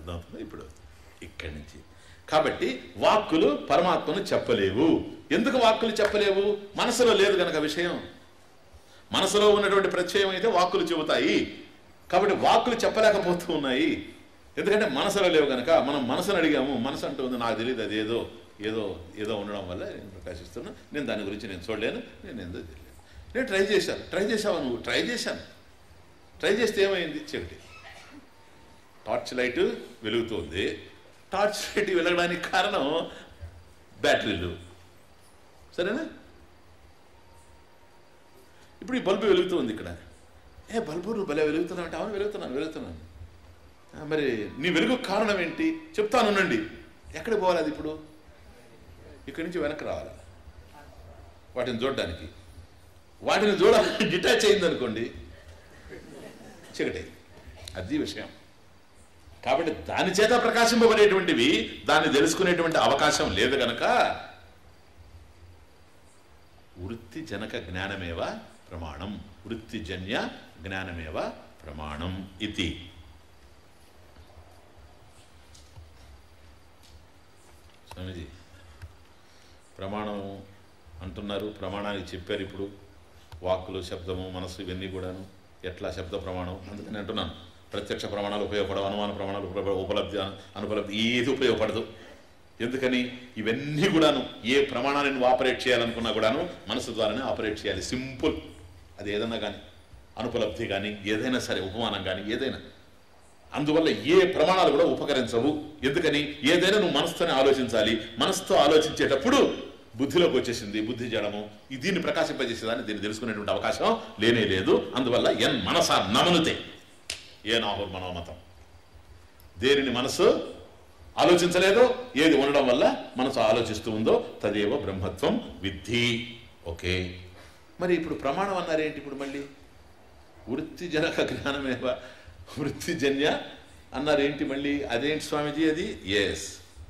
అర్థమవుతుంది ఇప్పుడు ఇక్కడి నుంచి కాబట్టి వాక్కులు పరమాత్మను చెప్పలేవు ఎందుకు వాక్కులు చెప్పలేవు మనసులో లేదు గనక విషయం మనసులో ఉన్నటువంటి ప్రత్యయం అయితే వాక్కులు చెబుతాయి కాబట్టి వాక్కులు చెప్పలేకపోతూ ఉన్నాయి ఎందుకంటే మనసులో లేవు కనుక మనం మనసును అడిగాము మనసు అంటూ ఉంది నాకు తెలియదు అది ఏదో ఏదో ఏదో ఉండడం వల్ల నేను ప్రకాశిస్తున్నా నేను దాని గురించి నేను చూడలేను నేను ఏందో తెలియదు నేను ట్రై చేశాను ట్రై చేసావా నువ్వు ట్రై చేశాను ట్రై చేస్తే ఏమైంది చీకటి టార్చ్ లైట్ వెలుగుతుంది టార్చ్ లైట్ వెలగడానికి కారణం బ్యాటరీలు సరేనా ఇప్పుడు ఈ బల్బు వెలుగుతుంది ఇక్కడ ఏ బల్బు నువ్వు భలే వెలుగుతున్నావు అంటే అవును వెలుగుతున్నాను వెలుగుతున్నాను ఆ, మరి నీ వెలుగు కారణం ఏంటి చెప్తానునండి ఎక్కడికి పోవాలి అది ఇప్పుడు ఇక్కడి నుంచి వెనక్కి రావాలి వాటిని చూడడానికి వాటిని చూడ డిటాచ్ అయింది అనుకోండి చీకటి అది విషయం కాబట్టి దాని చేత ప్రకాశింపబడేటువంటివి దాన్ని తెలుసుకునేటువంటి అవకాశం లేదు గనక వృత్తి జనక జ్ఞానమేవ ప్రమాణం వృత్తిజన్య జ్ఞానమేవ ప్రమాణం ఇది స్వామీజీ ప్రమాణం అంటున్నారు ప్రమాణానికి చెప్పారు ఇప్పుడు వాక్కులు శబ్దము మనస్సు ఇవన్నీ కూడాను ఎట్లా శబ్ద ప్రమాణం అందుకని అంటున్నాను ప్రత్యక్ష ప్రమాణాలు ఉపయోగపడవు అనుమాన ప్రమాణాలు ఉపయోగ ఉపలబ్ధి అనుపలబ్ధి ఏది ఉపయోగపడదు ఎందుకని ఇవన్నీ కూడాను ఏ ప్రమాణాన్ని నువ్వు ఆపరేట్ చేయాలనుకున్నా కూడాను మనసు ద్వారానే ఆపరేట్ చేయాలి సింపుల్ అది ఏదన్నా కానీ అనుపలబ్ధి కానీ ఏదైనా సరే ఉపమానం కానీ ఏదైనా అందువల్ల ఏ ప్రమాణాలు కూడా ఉపకరించవు ఎందుకని ఏదైనా నువ్వు మనసుతోనే ఆలోచించాలి మనసుతో ఆలోచించేటప్పుడు బుద్ధిలోకి వచ్చేసింది బుద్ధి జడము ఈ దీన్ని ప్రకాశింపజేసేదాన్ని దీన్ని తెలుసుకునేటువంటి అవకాశం లేనే లేదు అందువల్ల ఎన్ మనస నమనుతే ఏ నాహుర్ మనోమతం దేనిని మనసు ఆలోచించలేదో ఏది ఉండడం వల్ల మనసు ఆలోచిస్తూ ఉందో తదేవ బ్రహ్మత్వం విద్ధి ఓకే మరి ఇప్పుడు ప్రమాణం అన్నారేంటి ఇప్పుడు మళ్ళీ వృత్తిజనక జ్ఞానమేవ వృత్తిజన్య అన్నారేంటి మళ్ళీ అదేంటి స్వామీజీ అది ఎస్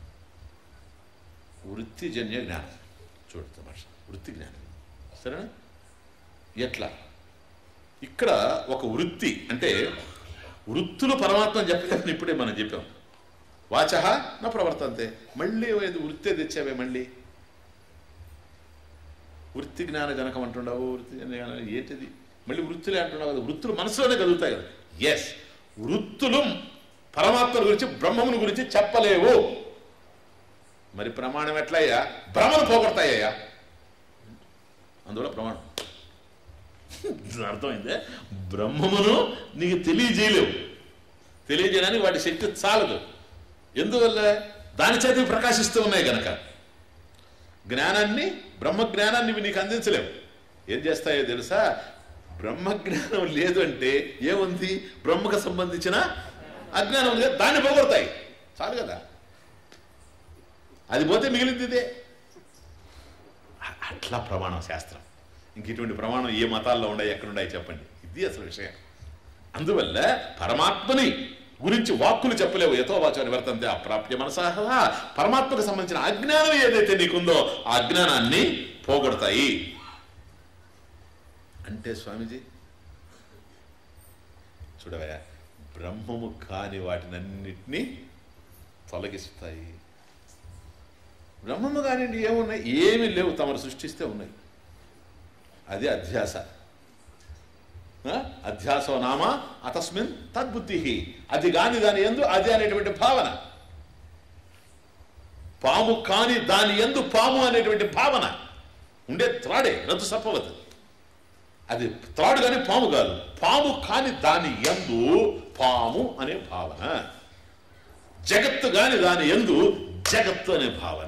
వృత్తిజన్య జ్ఞానం చూడు తమాష వృత్తి జ్ఞానం సరేనా ఎట్లా ఇక్కడ ఒక వృత్తి అంటే వృత్తులు పరమాత్మ చెప్పలేదని ఇప్పుడే మనం చెప్పాం వాచ నా ప్రవర్తంతే మళ్ళీ ఏది వృత్తే తెచ్చావే మళ్ళీ వృత్తి జ్ఞాన జనకం అంటుండవు వృత్తి జ్ఞాన ఏంటిది మళ్ళీ వృత్తులే అంటున్నావు కదా వృత్తులు మనసులోనే కదులుతాయి కదా ఎస్ వృత్తులు పరమాత్మ గురించి బ్రహ్మముని గురించి చెప్పలేవు మరి ప్రమాణం ఎట్లయ్యా భ్రమను పోగొడతాయ్యా అందువల్ల ప్రమాణం అర్థమైందే బ్రహ్మమును నీకు తెలియజేయలేవు తెలియజేయడానికి వాటి శక్తి చాలదు ఎందువల్ల దాని చేత ఇవి ప్రకాశిస్తూ ఉన్నాయి గనక జ్ఞానాన్ని బ్రహ్మ జ్ఞానాన్ని ఇవి నీకు అందించలేవు ఏం చేస్తాయో తెలుసా బ్రహ్మజ్ఞానం లేదు అంటే ఏముంది బ్రహ్మకు సంబంధించిన అజ్ఞానం ఉంది కదా, దాన్ని పోగొడతాయి చాలు కదా అది పోతే మిగిలింది ఇదే అ- అట్లా ప్రమాణం శాస్త్రం ఇంక ఇటువంటి ప్రమాణం ఏ మతాల్లో ఉన్నాయి ఎక్కడున్నాయి చెప్పండి ఇది అసలు విషయం అందువల్ల పరమాత్మని గురించి వాక్కులు చెప్పలేవు ఎతో వాచో నివర్తంతే అప్రాప్య మనసాహ పరమాత్మకు సంబంధించిన అజ్ఞానం ఏదైతే నీకుందో ఆ అజ్ఞానాన్ని పోగొడతాయి అంటే స్వామీజీ చూడవయ్యా బ్రహ్మము కాని వాటినన్నిటినీ తొలగిస్తాయి బ్రహ్మము కానివ్వండి ఏమున్నాయి ఏమీ లేవు తమరు సృష్టిస్తే ఉన్నాయి అది అధ్యాస ఆ? అధ్యాసో నామ అతస్మిన్ తద్బుద్ధి అది కాని దాని ఎందు అది అనేటువంటి భావన పాము కాని దాని ఎందు పాము అనేటువంటి భావన ఉండే త్రాడే రద్దు సప్పవద్దు అది త్రాడు కానీ పాము కాదు పాము కాని దాని ఎందు పాము అనే భావన జగత్తు కాని దాని ఎందు జగత్తు అనే భావన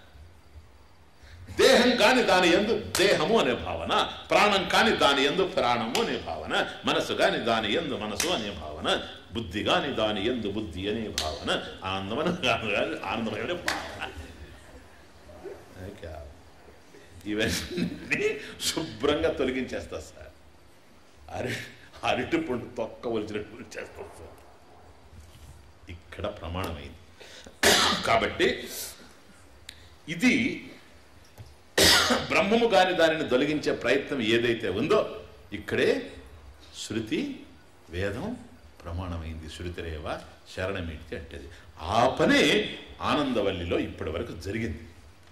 దేహం కాని దాని ఎందు దేహము అనే భావన ప్రాణం కాని దాని ఎందు ప్రాణము అనే భావన మనసు కాని దాని ఎందు మనసు అనే భావన బుద్ధి కాని దాని ఎందు బుద్ధి అనే భావన ఆనందమైన ఆనందమైన భావన ఓకే. ఇవన్నీ శుభ్రంగా తొలగించేస్తా సార్ అరి అరటి పండు తొక్క ఒలిచినట్టు చేస్తా సార్ ఇక్కడ ప్రమాణమైంది కాబట్టి ఇది బ్రహ్మము కాని దానిని తొలగించే ప్రయత్నం ఏదైతే ఉందో ఇక్కడే శృతి వేదం ప్రమాణమైంది శృతిరేవ శరణమిడితే అంటేది ఆ పనే ఆనందవల్లిలో ఇప్పటి వరకు జరిగింది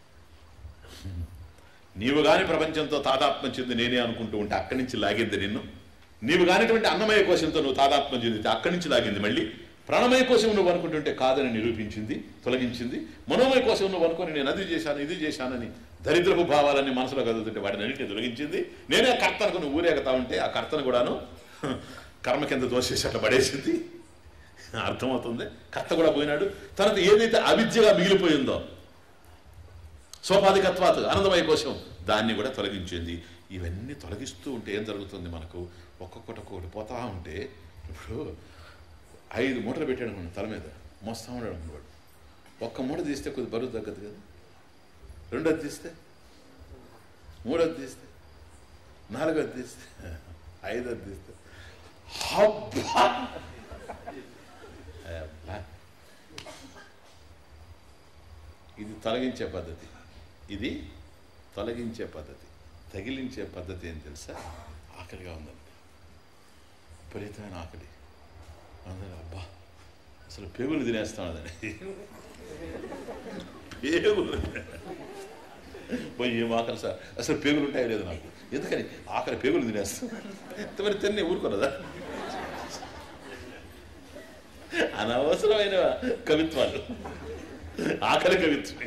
నీవు గాని ప్రపంచంతో తాదాత్మ్యం చెంది నేనే అనుకుంటూ ఉంటే అక్కడి నుంచి లాగింది నిన్ను నీవు కానిటువంటి అన్నమయ కోశంతో నువ్వు తాదాత్మ్యం చెందితే అక్కడి నుంచి లాగింది మళ్ళీ ప్రాణమయ కోశం నువ్వు అనుకుంటుంటే కాదని నిరూపించింది తొలగించింది మనోమయ కోశం నువ్వు అనుకొని నేను అది చేశాను ఇది చేశానని దరిద్రపు భావాలన్నీ మనసులో కదులుతుంటే వాటిని అన్నింటినీ తొలగించింది నేనే కర్త అనుకుని ఊరేగుతా ఉంటే ఆ కర్తను కూడాను కర్మ కింద దోషేసి అట్లా పడేసింది అర్థమవుతుంది కర్త కూడా పోయినాడు తనకు ఏదైతే అవిద్యగా మిగిలిపోయిందో సోపాధికత్వాత్ ఆనందమయ కోశం దాన్ని కూడా తొలగించింది ఇవన్నీ తొలగిస్తూ ఉంటే ఏం జరుగుతుంది మనకు ఒక్కొక్కటి ఒక్కొక్కటి పోతా ఉంటే ఇప్పుడు ఐదు మూటలు పెట్టాడు అనుకోండి తల మీద మోస్తా ఉన్నాడు అనుకోడు ఒక్క మూట తీస్తే కొద్ది బరువు తగ్గదు కదా రెండోది తీస్తే మూడోది తీస్తే నాలుగోది తీస్తే ఐదోది తీస్తే అబ్బా అబ్బా ఇది తొలగించే పద్ధతి ఇది తొలగించే పద్ధతి తగిలించే పద్ధతి ఏం తెలుసా ఆకలిగా ఉందండి విపరీతమైన ఆకలి అందరూ అబ్బా అసలు పేగులు తినేస్తామదండి పేగులు పోయి ఏం ఆకలి సార్ అసలు పేగులు ఉంటాయో లేదు నాకు ఎందుకని ఆకలి పేగులు తినేస్తాం మరి తిన్నే ఊరుకోనదా అనవసరమైన కవిత్వాలు ఆకలి కవిత్వమే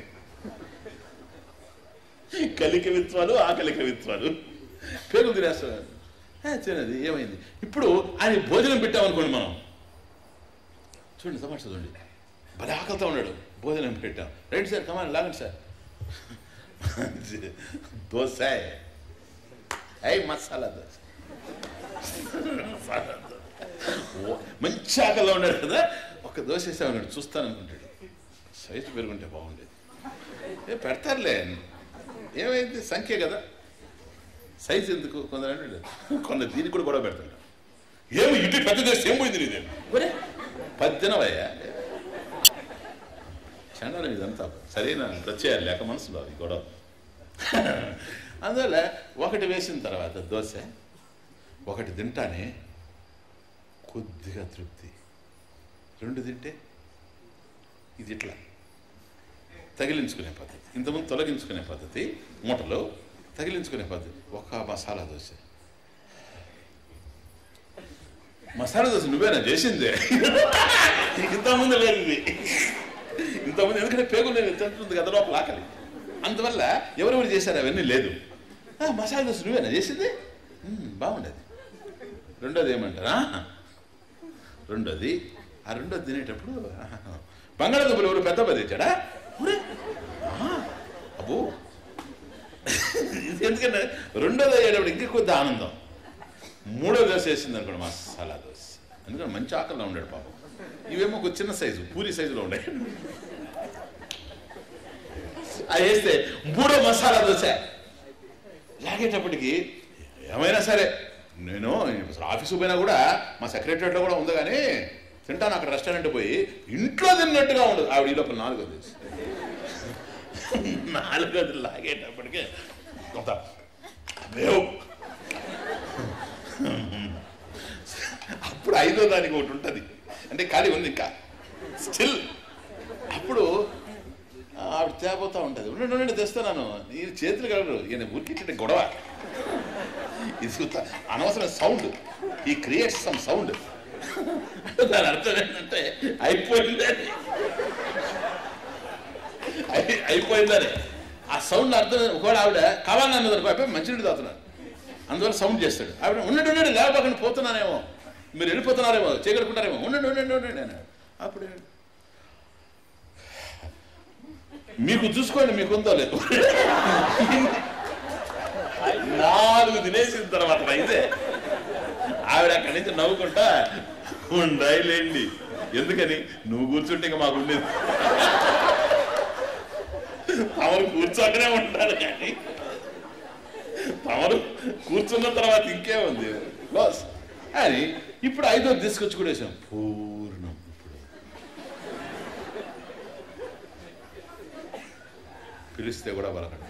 కలి కవిత్వాలు ఆకలి కవిత్వాలు పేగులు తినేస్తున్నారు ఏ, తినది ఏమైంది ఇప్పుడు ఆయన భోజనం పెట్టామనుకోండి మనం చూడండి సమాచారం చూడండి భలే ఆకలితో ఉన్నాడు భోజనం పెట్టాం రైట్ సార్ కమాన్ లాగండి సార్ దోశ అయి మసాలా దోశ మసాలా దోశ. ఓ, మంచి ఆకలిలో ఉన్నాడు కదా ఒక దోశ వేసామన్నాడు చూస్తాను అనుకుంటాడు సైజు పెరుగుంటే బాగుండేది ఏ పెడతారులే ఏమైంది సంఖ్య కదా సైజ్ ఎందుకు కొందరు అంటాడు కొందరు దీనికి కూడా గొడవ పెడతాడు ఏమి ఇటు పెద్ద చేస్తే ఏం పోయింది నీదే ఒరే పద్దెనవయ్యా చండాలం ఇదంతా సరైన ప్రత్యయాలు లేక మనసులో అది గొడవ అందువల్ల ఒకటి వేసిన తర్వాత దోశ ఒకటి తింటానే కొద్దిగా తృప్తి రెండు తింటే ఇది ఇట్లా తగిలించుకునే పద్ధతి ఇంతకుముందు తొలగించుకునే పద్ధతి మూటలో తగిలించుకునే పద్ధతి ఒక మసాలా దోశ మసాలా దోశ నువ్వేనా చేసిందే ఇంతకుముందు లేదు ఇది ఇంతకుముందు ఎందుకంటే పేగులు నేను తింటుంది కదా లోపల ఆకలి అందువల్ల ఎవరెవరు చేశారు అవన్నీ లేదు "ఆ, మసాలా దోశ నువ్వేనా చేసింది "మ్మ్, బాగుండేది రెండోది ఏమంటారా రెండోది ఆ రెండోది తినేటప్పుడు ఆహా, బంగాళాదుంపలు ఎవరు పెద్ద పది తెచ్చాడా ఒరే, ఆహా, అబ్బో ఇది ఎందుకంటే రెండోది అయ్యేటప్పుడు ఇంకా కొద్ది ఆనందం మూడో దోశ వేసింది అనుకోండి మసాలా దోశ అందుకని మంచి ఆకలిలో ఉండాడు పాపం ఇవేమో ఒక చిన్న సైజు పూరి సైజులో ఉండే అది వేస్తే మూడో మసాలా దోశ లాగేటప్పటికి ఏమైనా సరే నేను అసలు ఆఫీసు పోయినా కూడా మా సెక్రటరీలో కూడా ఉంది కానీ తింటాను అక్కడ రెస్టారెంట్ పోయి ఇంట్లో తిన్నట్టుగా ఉండదు ఆవిడ ఈ లోపల నాలుగోది నాలుగోది లాగేటప్పటికే కొంత లేవు అప్పుడు ఐదో దానికి ఒకటి ఉంటుంది అంటే ఖాళీ ఉంది ఇంకా స్టిల్ అప్పుడు ఆవిడ తేపోతా ఉంటుంది ఉండండి ఉండండి తెస్తున్నాను ఈయన చేతులు కలరు ఈయన ఊరికి గొడవ ఇది చూస్తా- అనవసరం సౌండ్ ఈ క్రియేట్స్ సమ్ సౌండ్ దాని అర్థం ఏంటంటే అయిపోయిందని అయి- అయిపోయిందని ఆ సౌండ్ అర్థం ఒకవేళ ఆవిడ కావాలని అన్నది అనుకో అయిపోయి మంచినీళ్ళు తాగుతున్నాడు అందువల్ల సౌండ్ చేస్తాడు ఆవిడ ఉండండి ఉండండి లేకపోకుండా పోతున్నానేమో మీరు వెళ్ళిపోతున్నారేమో చేయగలుగుతున్నారేమో ఉండండి ఉండండి ఉండండి అన్నాడు అప్పుడు మీకు చూసుకోండి మీకు ఉందో లేదు నాలుగు తినేసిన తర్వాత అయితే ఆవిడ అక్కడి నుంచి నవ్వుకుంటా ఉండాయిలేండి ఎందుకని నువ్వు కూర్చుంటే ఇంకా మాకు ఉండేది తమరు కూర్చోకనే ఉంటారు కానీ తమరు కూర్చున్న తర్వాత ఇంకేముంది బాస్ అని ఇప్పుడు ఐదో తీసుకొచ్చి కూడా వేసాం పూర్ణం ఇప్పుడు పిలిస్తే కూడా బలకడం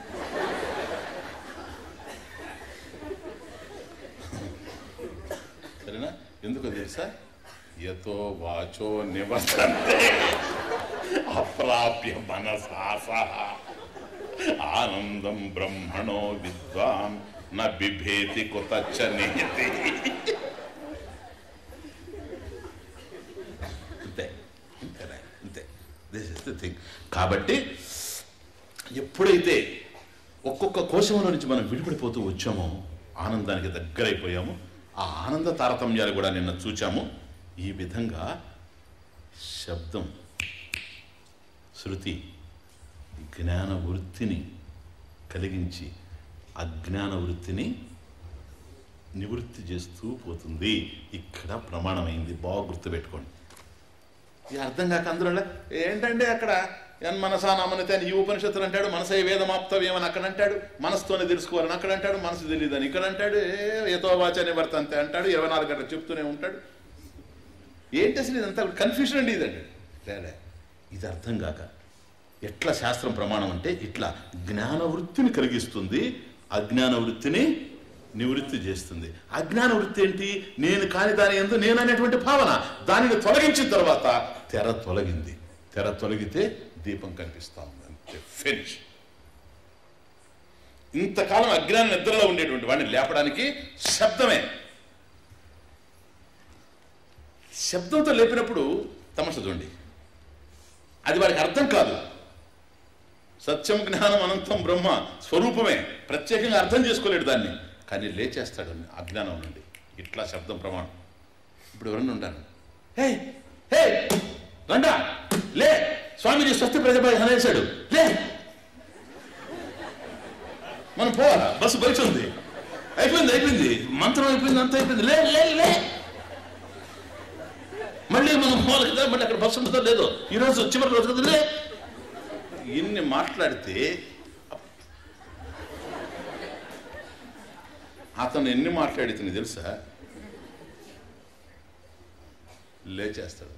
సరేనా ఎందుకో తెలుసా యతో వాచో నివర్తంతే అప్రాప్య మనసా సహ ఆనందం బ్రహ్మణో విద్వాన్ న బిభేతి కుతచ్చ నియతి అంతే అంతేనా అంతే దిస్ ఇస్ ద థింగ్ కాబట్టి ఎప్పుడైతే ఒక్కొక్క కోశంలో నుంచి మనం విడిపడిపోతూ వచ్చామో ఆనందానికి దగ్గరైపోయాము ఆ ఆనంద తారతమ్యాలు కూడా నిన్న చూచాము ఈ విధంగా శబ్దం శృతి జ్ఞాన వృత్తిని కలిగించి అజ్ఞాన వృత్తిని నివృత్తి చేస్తూ పోతుంది ఇక్కడ ప్రమాణమైంది బాగా గుర్తుపెట్టుకోండి ఇది అర్థం కాక అందులో ఏంటంటే అక్కడ ఎన్ మనసా నమనితే అని ఈ ఉపనిషత్తులు అంటాడు మనసే వేదమాప్తవ్యమని అక్కడ అంటాడు మనసుతోనే తెలుసుకోవాలని అక్కడ అంటాడు మనసు తెలియదని ఇక్కడ అంటాడు ఏ ఏతో వాచ నివర్తంతే అంటాడు ఇరవై నాలుగు గంటలు చెప్తూనే ఉంటాడు ఏంటి అసలు ఇదంతా కన్ఫ్యూషన్ అండి ఇదండి లేలే ఇది అర్థం కాక ఎట్లా శాస్త్రం ప్రమాణం అంటే ఇట్లా జ్ఞాన వృత్తిని కలిగిస్తుంది అజ్ఞాన వృత్తిని నివృత్తి చేస్తుంది అజ్ఞాన వృత్తి ఏంటి నేను కాని దాని ఎందు నేను అనేటువంటి భావన దానిని తొలగించిన తర్వాత తెర తొలగింది తెర తొలగితే దీపం కనిపిస్తా ఉంది అంతే ఫినిష్ ఇంతకాలం అజ్ఞాన నిద్రలో ఉండేటువంటి వాడిని లేపడానికి శబ్దమే శబ్దంతో లేపినప్పుడు తమస చూడండి అది వాడికి అర్థం కాదు సత్యం జ్ఞానం అనంతం బ్రహ్మ స్వరూపమే ప్రత్యేకంగా అర్థం చేసుకోలేడు దాన్ని కానీ లేచేస్తాడు అజ్ఞానం నుండి ఇట్లా శబ్దం ప్రమాణం ఇప్పుడు ఎవరన్నా ఉంటాను హే హే రండా లే స్వామీజీ స్వస్తి ప్రజపై అనేసాడు లే మనం పోవాలా బస్సు బయట ఉంది అయిపోయింది అయిపోయింది మంత్రం అయిపోయింది అంత అయిపోయింది లే లే లే మళ్ళీ మనం పోవాలి కదా మళ్ళీ అక్కడ బస్సు ఉంటుందో లేదో ఈరోజు చివరి రోజు కదా లే ఇన్ని మాట్లాడితే అతను ఎన్ని మాట్లాడితే నీకు తెలుసా లేచేస్తాడు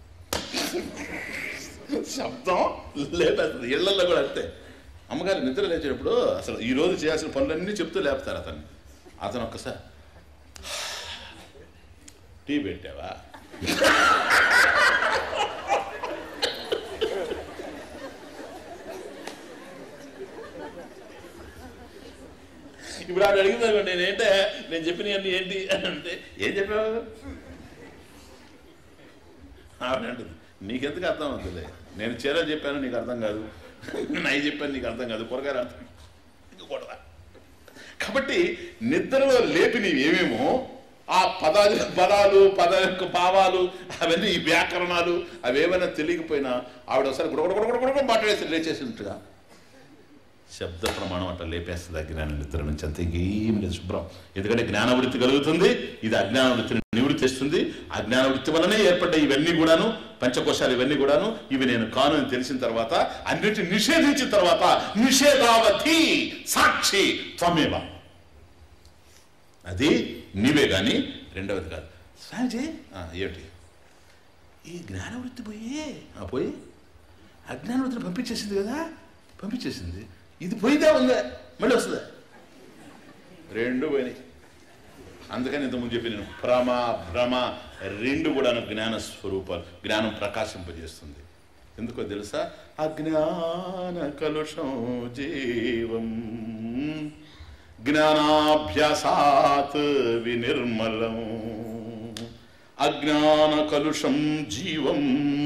శబ్దం లేపేస్తుంది ఇళ్లలో కూడా అంతే అమ్మగారు నిద్ర లేచేటప్పుడు అసలు ఈ రోజు చేయాల్సిన పనులన్నీ చెప్తూ లేపుతారు అతన్ని అతను ఒక్కసారి టీ పెట్టావా ఇప్పుడు ఆవిడ అడిగింది నేను ఏంటే నేను చెప్పినవన్నీ ఏంటి అని అంటే ఏం చెప్పావు ఆవిడ అంటుంది నీకెందుకు అర్థం అవుతుంది నేను చీరలు చెప్పాను నీకు అర్థం కాదు నై చెప్పాను నీకు అర్థం కాదు కూరగాయలు అర్థం ఇంకూడదా కాబట్టి నిద్రలో లేపినవి ఏమేమో ఆ పదాలు పదాలు పద యొక్క భావాలు అవన్నీ ఈ వ్యాకరణాలు అవేమైనా తెలియకపోయినా ఆవిడ ఒకసారి గుడగొడగొడగొడగొడ మాట్లాడేసి లేచేసినట్టుగా శబ్ద ప్రమాణం అట్లా లేపేస్తుంది అజ్ఞాన నిద్ర నుంచి అంతే ఇంకేం లేదు శుభ్రం ఎందుకంటే జ్ఞానవృత్తి కలుగుతుంది ఇది అజ్ఞాన వృత్తిని నివృత్తి చేస్తుంది అజ్ఞాన వృత్తి వల్లనే ఏర్పడ్డ ఇవన్నీ కూడాను పంచకోశాలు ఇవన్నీ కూడాను ఇవి నేను కాను అని తెలిసిన తర్వాత అన్నిటిని నిషేధించిన తర్వాత నిషేధావధి సాక్షి త్వమేవ అది నీవే కానీ రెండవది కాదు స్వామిజీ ఆ, ఏమిటి ఈ జ్ఞానవృత్తి పోయి ఆ, పోయి అజ్ఞానవృత్తిని పంపించేసింది కదా పంపించేసింది ఇది పోయిదా ఉందా మళ్ళీ వస్తుందా రెండు పోయినాయి అందుకని ఇంతకుముందు చెప్పి నేను భ్రమ భ్రమ రెండు కూడాను జ్ఞాన స్వరూపాలు జ్ఞానం ప్రకాశింపజేస్తుంది ఎందుకో తెలుసా అజ్ఞాన కలుషం జీవం జ్ఞానాభ్యాసాత్ వినిర్మలం అజ్ఞాన కలుషం జీవం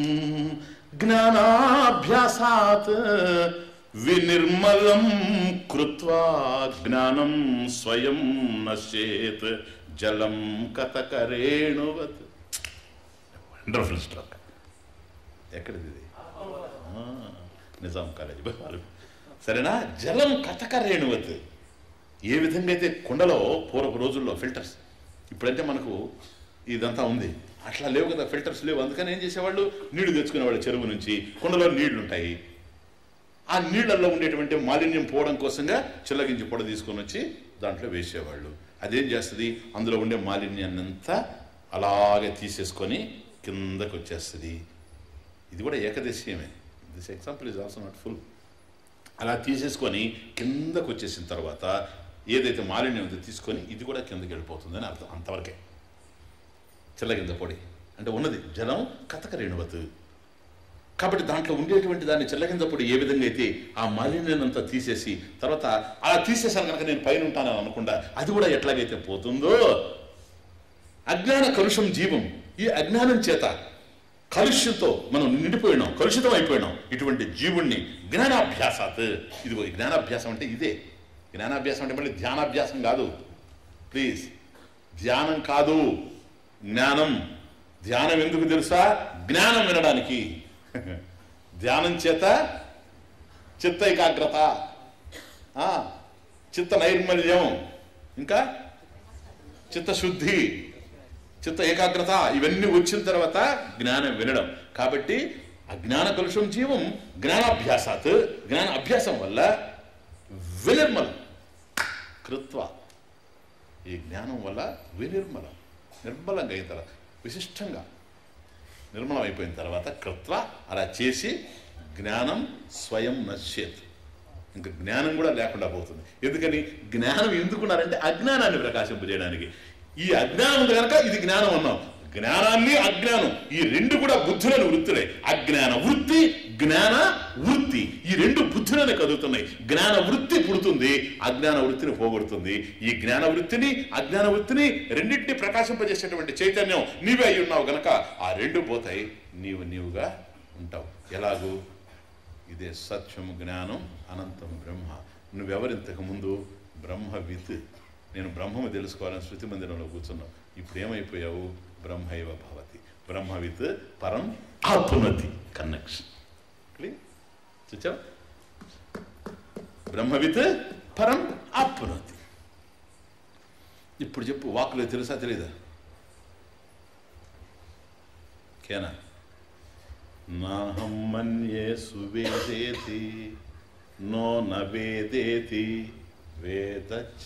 జ్ఞానాభ్యాసాత్ వినిర్మలం కృత్వా జ్ఞానం స్వయం నశ్యేత్ జలం కథకరేణువత్ వండర్ఫుల్ స్ట్రక్ ఎక్కడిది ఇది ఆ, నిజాం కాలేజ్ వాళ్ళు సరేనా జలం కథకరేణువత్ ఏ విధంగా అయితే కుండలో పూర్వపు రోజుల్లో ఫిల్టర్స్ ఇప్పుడంటే మనకు ఇదంతా ఉంది అట్లా లేవు కదా ఫిల్టర్స్ లేవు అందుకని ఏం చేసేవాళ్ళు నీళ్లు తెచ్చుకునేవాళ్ళు చెరువు నుంచి కుండలో నీళ్లు ఉంటాయి ఆ నీళ్లలో ఉండేటువంటి మాలిన్యం పోవడం కోసంగా చిల్లగించి పొడ తీసుకొని వచ్చి దాంట్లో వేసేవాళ్ళు అదేం చేస్తుంది అందులో ఉండే మాలిన్యాన్ని అంతా అలాగే తీసేసుకొని కిందకు వచ్చేస్తుంది ఇది కూడా ఏకదేశీయమే this example is also not full అలా తీసేసుకొని కిందకు వచ్చేసిన తర్వాత ఏదైతే మాలిన్యం ఉందో తీసుకొని ఇది కూడా కిందకి వెళ్ళిపోతుందని అర్థం అంతవరకే చిల్లగింద పొడి అంటే ఉన్నది జలం కథక రేణువత్ కాబట్టి దాంట్లో ఉండేటువంటి దాన్ని చెల్లగించప్పుడు ఏ విధంగా అయితే ఆ మాలిన్యాన్ని అంతా తీసేసి తర్వాత అలా తీసేసాను కనుక నేను పైన ఉంటానని అనకుండా అది కూడా ఎట్లాగైతే పోతుందో అజ్ఞాన కలుషం జీవం ఈ అజ్ఞానం చేత కలుష్యంతో మనం నిండిపోయినాం కలుషితం అయిపోయినాం ఇటువంటి జీవుణ్ణి జ్ఞానాభ్యాసాత్ ఇదిగో ఈ జ్ఞానాభ్యాసం అంటే ఇదే జ్ఞానాభ్యాసం అంటే మళ్ళీ ధ్యానాభ్యాసం కాదు ప్లీజ్ ధ్యానం కాదు జ్ఞానం ధ్యానం ఎందుకు తెలుసా జ్ఞానం వినడానికి ధ్యానం చేత చిత్త ఏకాగ్రత ఆ, చిత్త నైర్మల్యం ఇంకా చిత్తశుద్ధి చిత్త ఏకాగ్రత ఇవన్నీ వచ్చిన తర్వాత జ్ఞానం వినడం కాబట్టి అజ్ఞాన కలుషం జీవం జ్ఞానాభ్యాసాత్ జ్ఞాన అభ్యాసం వల్ల వినిర్మలం కృత్వ ఈ జ్ఞానం వల్ల వినిర్మలం నిర్మలంగా అయిన తర్వాత విశిష్టంగా నిర్మలం అయిపోయిన తర్వాత కృత్వ అలా చేసి జ్ఞానం స్వయం నశ్యేత్ ఇంకా జ్ఞానం కూడా లేకుండా పోతుంది ఎందుకని జ్ఞానం ఎందుకున్నారంటే అజ్ఞానాన్ని ప్రకాశింపజేయడానికి ఈ అజ్ఞానం ఉంది కనుక ఇది జ్ఞానం అన్నాం జ్ఞానాన్ని అజ్ఞానం ఈ రెండు కూడా బుద్ధులను వృత్తులే అజ్ఞాన వృత్తి జ్ఞాన వృత్తి ఈ రెండు బుద్ధులను కదులుతున్నాయి జ్ఞాన వృత్తి పుడుతుంది అజ్ఞాన వృత్తిని పోగొడుతుంది ఈ జ్ఞాన వృత్తిని అజ్ఞాన వృత్తిని రెండింటిని ప్రకాశింపజేసేటువంటి చైతన్యం నీవే అయి ఉన్నావు గనక ఆ రెండు పోతాయి నీవు నీవుగా ఉంటావు ఎలాగూ ఇదే సత్యం జ్ఞానం అనంతం బ్రహ్మ నువ్వెవరింతకు ముందు బ్రహ్మవిత్ నేను బ్రహ్మము తెలుసుకోవాలని శృతి మందిరంలో కూర్చున్నావు ఇప్పుడు ఏమైపోయావు బ్రహ్మైవ భవతి బ్రహ్మవిత్ పరం ఆపునతి కనెక్షన్ క్లియర్ చూచావు బ్రహ్మవిత్ పరం ఆపునతి ఇప్పుడు చెప్పు వాక్కులో తెలుసా తెలీదా కేనా నాహం మన్యే సువేదేతి నో న వేదేతి వేదచ్చ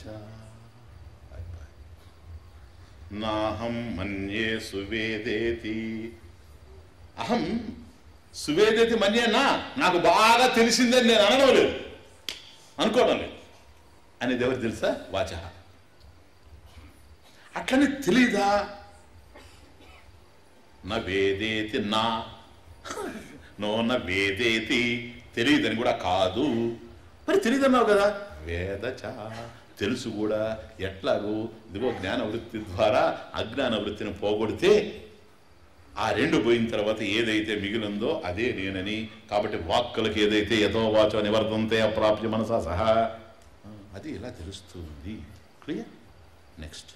నాహం మన్యే సువేదేతి అహం సువేదేతి మన్యే నా నాకు బాగా తెలిసిందని నేను అనడం లేదు అనుకోవడం లేదు అనేది ఎవరు తెలుసా వాచ అట్లనే తెలీదా నా వేదేతి నా నో నా వేదేతి తెలియదని కూడా కాదు మరి తెలియదన్నావు కదా వేదచ తెలుసు కూడా ఎట్లాగూ ఇదిగో జ్ఞాన వృత్తి ద్వారా అజ్ఞాన వృత్తిని పోగొడితే ఆ రెండు పోయిన తర్వాత ఏదైతే మిగిలిందో అదే నేనని కాబట్టి వాక్కులకి ఏదైతే యథో వాచో నివర్తంతే అప్రాప్య మనసా సహా ఆ, అది ఇలా తెలుస్తుంది క్లియర్ నెక్స్ట్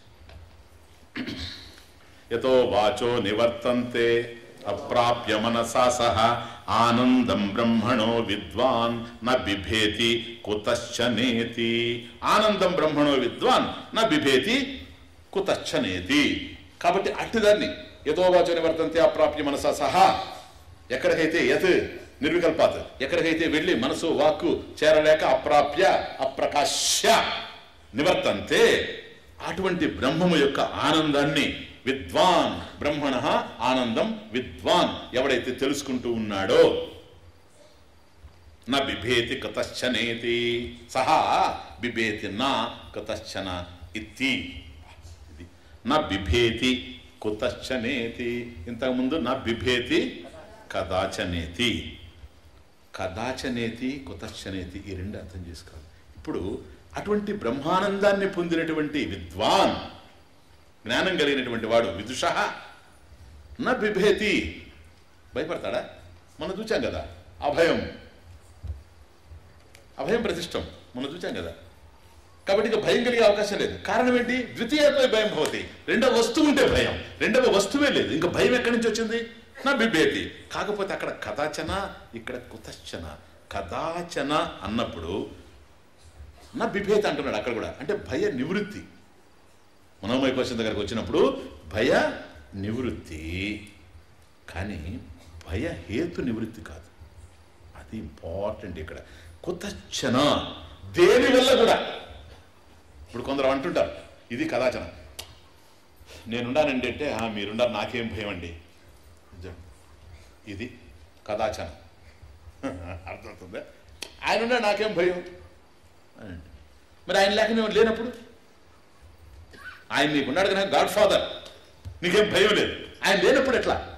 యతో వాచో నివర్తంతే అప్రాప్య మనసా సహ ఆనందం బ్రహ్మణో విద్వాన్ న బిభేతి కుతశ్చనేతి ఆనందం బ్రహ్మణో విద్వాన్ న బిభేతి కుతశ్చనేతి కాబట్టి అట్టిదాన్ని యతో వాచో నివర్తంతే అప్రాప్య మనసా సహా ఎక్కడికైతే యత్ నిర్వికల్పాత్ ఎక్కడికైతే వెళ్ళి మనసు వాక్కు చేరలేక అప్రాప్య అప్రకాశ్య నివర్తంతే అటువంటి బ్రహ్మము యొక్క ఆనందాన్ని విద్వాన్ బ్రహ్మణ ఆనందం విద్వాన్ ఎవడైతే తెలుసుకుంటూ ఉన్నాడో నా బిభేతి కతశ్చనేతి సహా బిభేతి నా కతశ్చన ఇత్తి ఇది నా బిభేతి కుతశ్చనేతి ఇంతకుముందు నా బిభేతి కదాచనేతి కదాచనేతి కుతశ్చనేతి ఈ రెండు అర్థం చేసుకోవాలి ఇప్పుడు అటువంటి బ్రహ్మానందాన్ని పొందినటువంటి విద్వాన్ జ్ఞానం కలిగినటువంటి వాడు విదుష నా బిభేతి భయపడతాడా మనం చూచాం కదా అభయం అభయం ప్రతిష్టం మనం చూచాం కదా కాబట్టి ఇక భయం కలిగే అవకాశం లేదు కారణం ఏంటి ద్వితీయత్వ భయం భవతి రెండవ వస్తువు ఉంటే భయం రెండవ వస్తువే లేదు ఇంకా భయం ఎక్కడి నుంచి వచ్చింది నా బిభేతి కాకపోతే అక్కడ కదాచన ఇక్కడ కుతశ్చన కదాచన అన్నప్పుడు నా బిభేతి అంటున్నాడు అక్కడ కూడా అంటే భయ నివృత్తి మనోమయ క్వశ్చన్ దగ్గరకు వచ్చినప్పుడు భయ నివృత్తి కానీ భయ హేతు నివృత్తి కాదు అది ఇంపార్టెంట్ ఇక్కడ కుతచ్చన దేని వల్ల కూడా ఇప్పుడు కొందరు అంటుంటారు ఇది కదాచన నేనుండానండి అంటే "ఆ, మీరుండారు నాకేం భయం అండి నిజం. ఇది కదాచన అర్థమవుతుందా ఆయన ఉన్నాడు నాకేం భయం అని అంటే. మరి ఆయన లేక నేను లేనప్పుడు ఆయన నీకున్నాడు కదా గాడ్ ఫాదర్ నీకేం భయం లేదు ఆయన లేనప్పుడు ఎట్లా